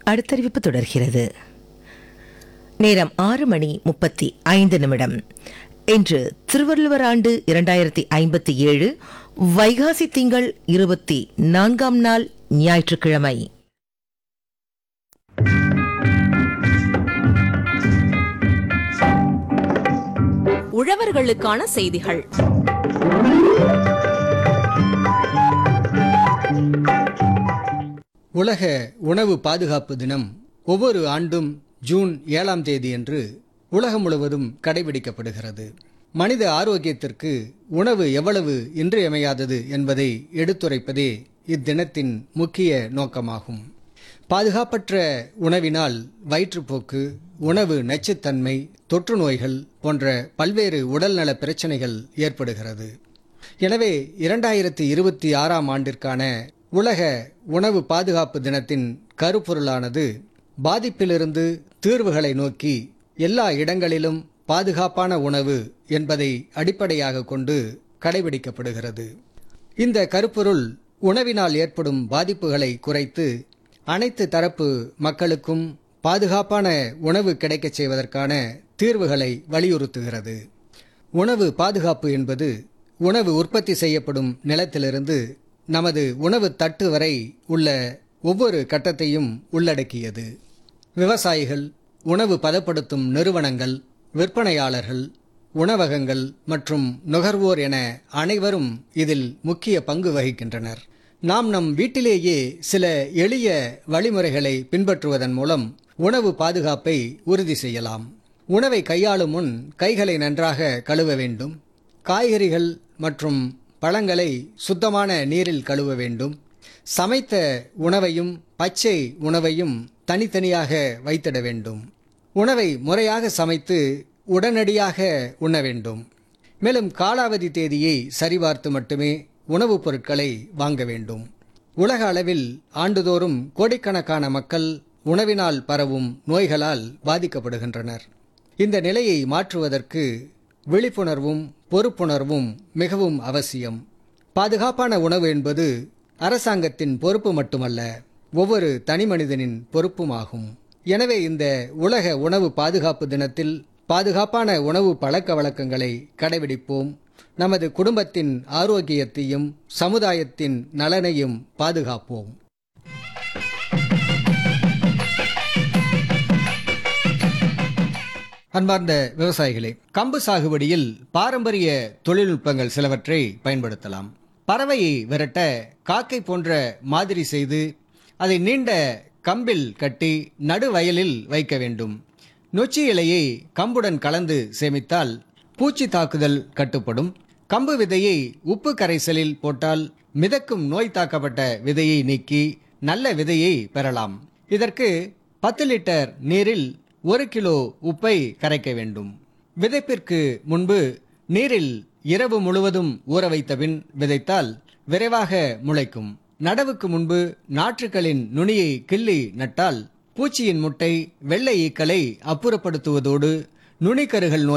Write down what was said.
அடுத்தறிவிப்பு தொடர்கிறது நேரம் ஆறு மணி முப்பத்தி ஐந்து நிமிடம் இன்று திருவள்ளுவர் ஆண்டு இரண்டாயிரத்தி ஐம்பத்தி ஏழு வைகாசி திங்கள் இருபத்தி நான்காம் நாள் ஞாயிற்றுக்கிழமை உழவர்களுக்கான செய்திகள் உலக உணவு பாதுகாப்பு தினம் ஒவ்வொரு ஆண்டும் ஜூன் ஏழாம் தேதியன்று உலகம் முழுவதும் கடைபிடிக்கப்படுகிறது மனித ஆரோக்கியத்திற்கு உணவு எவ்வளவு இன்றியமையாதது என்பதை எடுத்துரைப்பதே இத்தினத்தின் முக்கிய நோக்கமாகும் பாதுகாப்பற்ற உணவினால் வயிற்றுப்போக்கு உணவு நச்சுத்தன்மை தொற்று நோய்கள் போன்ற பல்வேறு உடல்நல பிரச்சனைகள் ஏற்படுகிறது எனவே இரண்டாயிரத்தி இருபத்தி ஆறாம் ஆண்டிற்கான உலக உணவு பாதுகாப்பு தினத்தின் கருப்பொருளானது பாதிப்பிலிருந்து தீர்வுகளை நோக்கி எல்லா இடங்களிலும் பாதுகாப்பான உணவு என்பதை அடிப்படையாக கொண்டு கடைபிடிக்கப்படுகிறது இந்த கருப்பொருள் உணவினால் ஏற்படும் பாதிப்புகளை குறைத்து அனைத்து தரப்பு மக்களுக்கும் பாதுகாப்பான உணவு கிடைக்கச் செய்வதற்கான தீர்வுகளை வலியுறுத்துகிறது உணவு பாதுகாப்பு என்பது உணவு உற்பத்தி செய்யப்படும் நிலத்திலிருந்து நமது உணவு தட்டு வரை உள்ள ஒவ்வொரு கட்டத்தையும் உள்ளடக்கியது விவசாயிகள் உணவு பதப்படுத்தும் நிறுவனங்கள் விற்பனையாளர்கள் உணவகங்கள் மற்றும் நுகர்வோர் என அனைவரும் இதில் முக்கிய பங்கு வகிக்கின்றனர் நாம் நம் வீட்டிலேயே சில எளிய வழிமுறைகளை பின்பற்றுவதன் மூலம் உணவு பாதுகாப்பை உறுதி செய்யலாம் உணவை கையாளும் முன் கைகளை நன்றாக கழுவ வேண்டும் காய்கறிகள் மற்றும் பழங்களை சுத்தமான நீரில் கழுவ வேண்டும் சமைத்த உணவையும் பச்சை உணவையும் தனித்தனியாக வைத்திட வேண்டும் உணவை முறையாக சமைத்து உடனடியாக உண்ண வேண்டும் மேலும் காலாவதி தேதியை சரிபார்த்து மட்டுமே உணவுப் பொருட்களை வாங்க வேண்டும் உலக அளவில் ஆண்டுதோறும் கோடிக்கணக்கான மக்கள் உணவினால் பரவும் நோய்களால் பாதிக்கப்படுகின்றனர் இந்த நிலையை மாற்றுவதற்கு விழிப்புணர்வும் பொறுப்புணர்வும் மிகவும் அவசியம் பாதுகாப்பான உணவு என்பது அரசாங்கத்தின் பொறுப்பு மட்டுமல்ல ஒவ்வொரு தனிமனிதனின் பொறுப்புமாகும் எனவே இந்த உலக உணவு பாதுகாப்பு தினத்தில் பாதுகாப்பான உணவு பழக்க வழக்கங்களை கடைபிடிப்போம் நமது குடும்பத்தின் ஆரோக்கியத்தையும் சமுதாயத்தின் நலனையும் பாதுகாப்போம் அன்பார்ந்த விவசாயிகளே கம்பு சாகுபடியில் பாரம்பரிய தொழில்நுட்பங்கள் சிலவற்றை பயன்படுத்தலாம் பறவையை விரட்ட காக்கை போன்ற மாதிரி செய்து அதை நீண்ட கம்பில் கட்டி நடுவயலில் வைக்க வேண்டும் நொச்சி இலையை கம்புடன் கலந்து சேமித்தால் பூச்சி தாக்குதல் கட்டுப்படும் கம்பு விதையை உப்பு கரைசலில் போட்டால் மிதக்கும் நோய் தாக்கப்பட்ட விதையை நீக்கி நல்ல விதையை பெறலாம் இதற்கு பத்து லிட்டர் நீரில் ஒரு கிலோ உப்பை கரைக்க வேண்டும் விதைப்பிற்கு முன்பு நீரில் இரவு முழுவதும் ஊற வைத்த பின் விதைத்தால் விரைவாக முளைக்கும் நடவுக்கு முன்பு நாற்றுக்களின் நுனியை கிள்ளி நட்டால் பூச்சியின் முட்டை வெள்ளை ஈக்களை அப்புறப்படுத்துவதோடு நுனிக்கருகள் நோய்